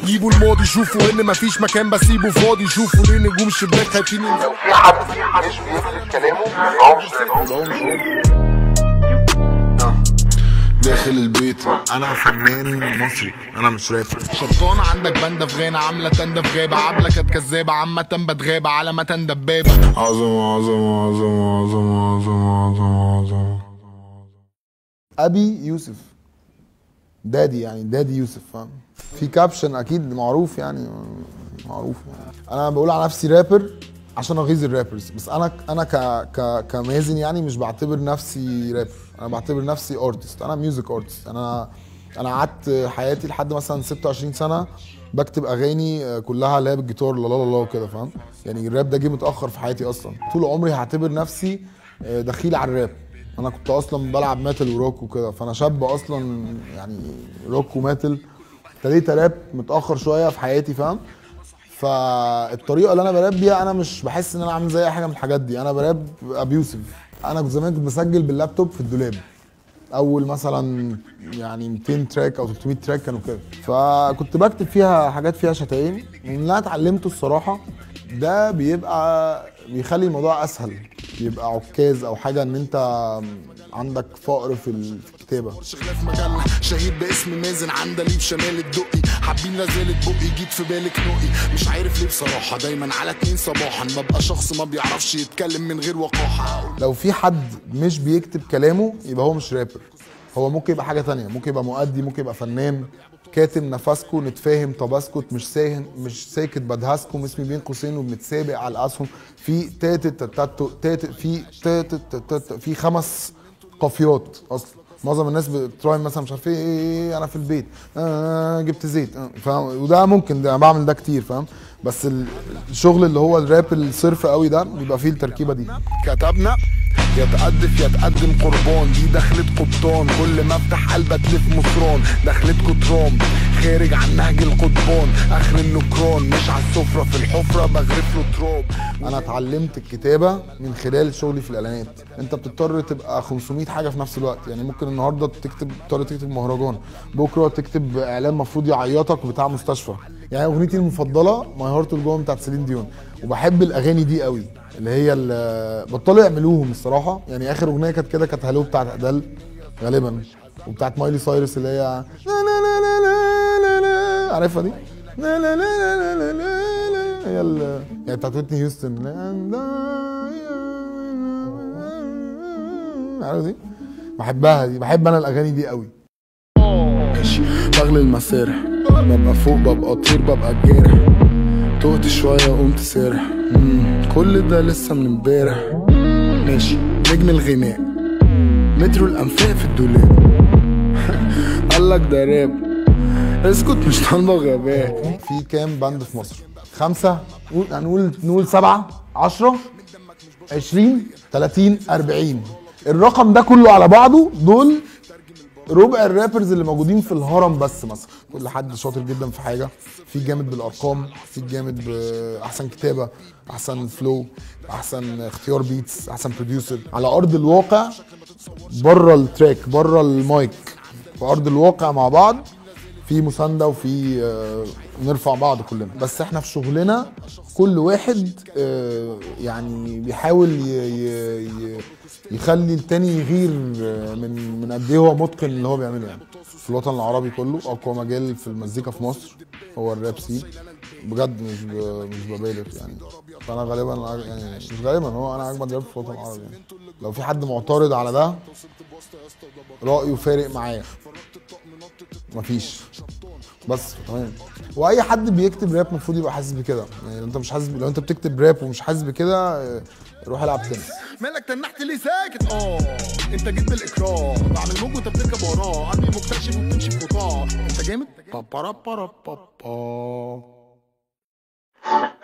جيبوا الماضي شوفوا ان مفيش مكان بسيبه فاضي شوفوا ليه نجوم الشباك خايفين ينزلوا في حد مش بيفلت كلامه يبقى هو مش رابر داخل البيت انا فنان مصري انا مش رابر شبطان عندك باندا في غانا عامله تندة في غابه عبله كانت كذابه عامه بتغابه على متن دبابه عظمه عظمه عظمه عظمه عظمه عظمه عظمه ابي يوسف دادي يعني دادي يوسف فاهم في كابشن اكيد معروف يعني معروف يعني. انا بقول على نفسي رابر عشان اغيظ الرابرز بس انا انا ك ك كمازن يعني مش بعتبر نفسي رابر انا بعتبر نفسي ارتست انا ميوزك ارتست انا انا قعدت حياتي لحد مثلا 26 سنه بكتب اغاني كلها اللي هي بالجيتار لا لا لا وكده فاهم يعني الراب ده جه متاخر في حياتي اصلا طول عمري هعتبر نفسي دخيل على الراب انا كنت اصلا بلعب ماتل وروك وكده فانا شاب اصلا يعني روك وماتل ابتديت راب متاخر شويه في حياتي فاهم فالطريقه اللي انا براب بيها انا مش بحس ان انا عامل زي اي حاجه من الحاجات دي انا براب ابيوسف انا كنت زمان كنت بسجل باللابتوب في الدولاب اول مثلا يعني 200 تراك او 300 تراك كانوا كده فكنت بكتب فيها حاجات فيها شتايم واللي انا اتعلمته الصراحه ده بيبقى بيخلي الموضوع اسهل يبقى عكاز او حاجه ان انت عندك فقر في ال- في الكتابه شغال مجلة شهيد باسم مازن عندليب شمال الدقي حابين رزالة بقي جيت في بالك نقي مش عارف ليه بصراحة دايما على اتنين صباحا ببقى شخص ما بيعرفش يتكلم من غير وقاحة لو في حد مش بيكتب كلامه يبقى هو مش رابر هو ممكن يبقى حاجه تانية ممكن يبقى مؤدي ممكن يبقى فنان كاتم نفسكو نتفاهم طب اسكت مش ساهن مش ساكت بدهسكم اسمي بين قوسين وبنتسابق على الاسهم في تاتت تاتو تاتت في تاتت تاتت في خمس قافيات اصلا معظم الناس بتراهن مثلا مش عارف ايه إيه، انا في البيت آه جبت زيت آه فاهم وده ممكن ده انا بعمل ده كتير فاهم بس ال- الشغل اللي هو الراب الصرف قوي ده بيبقى فيه التركيبه دي كتبنا يتأدف يتقدم قربان دي دخلت قبطان كل ما افتح قلب اتلف مصران دخلت كترام خارج عن نهج القضبان اخر النكران مش على السفرة في الحفرة بغرف له تراب انا اتعلمت الكتابه من خلال شغلي في الاعلانات انت بتضطر تبقى 500 حاجه في نفس الوقت يعني ممكن النهارده تكتب تضطر تكتب مهرجان بكره تكتب اعلان مفروض يعيطك بتاع مستشفى يعني اغنيتي المفضله ماي هارت جوه بتاعت سيلين ديون وبحب الاغاني دي قوي اللي هي ال- بطلوا يعملوهم الصراحه يعني اخر اغنيه كانت كده كانت هالو بتاعت ادل غالبا وبتاعت مايلي سايرس اللي هي لا لا لا لا لا لا لا عارفها دي لا لا لا لا لا لا لا هي ال يعني بتاعت ويتني هيوستن عارف دي بحبها دي بحب انا الاغاني دي قوي ماشي بغلي المسارح ببقى فوق ببقى طير ببقى جارح تهت شوية قمت سارح مم، كل ده لسه من امبارح ماشي نجم الغناء مترو الانفاق في الدولاب قالك ده راب اسكت مش طالبة غباء في كام باند في مصر خمسة نقول هنقول نقول سبعة عشرة عشرين تلاتين أربعين الرقم ده كله على بعضه دول ربع الرابرز اللي موجودين في الهرم بس مثلا كل حد شاطر جدا في حاجه في جامد بالارقام في جامد باحسن كتابه احسن فلو احسن اختيار بيتس احسن بروديوسر على ارض الواقع بره التراك بره المايك في ارض الواقع مع بعض في مسانده وفي آه، نرفع بعض كلنا بس احنا في شغلنا كل واحد آه، يعني بيحاول ي- ي- ي- يخلي التاني يغير آه، من من قد ايه هو متقن اللي هو بيعمله يعني في الوطن العربي كله اقوى مجال في المزيكا في مصر هو الراب سين بجد مش ب- مش ببالغ يعني فانا غالبا أج- يعني مش غالبا هو انا اجمد راب في الوطن العربي يعني لو في حد معترض على ده رايه فارق معايا مفيش بس تمام واي حد بيكتب راب المفروض يبقى حاسس بكده يعني لو انت مش حاسس لو انت بتكتب راب ومش حاسس بكده آه، روح العب تنس مالك تنحت ليه ساكت اه انت جيت بالاكراه بعمل موج وانت بتركب وراه قلبي مكتشف وبتمشي في قطاع انت جامد بابا بابا بابا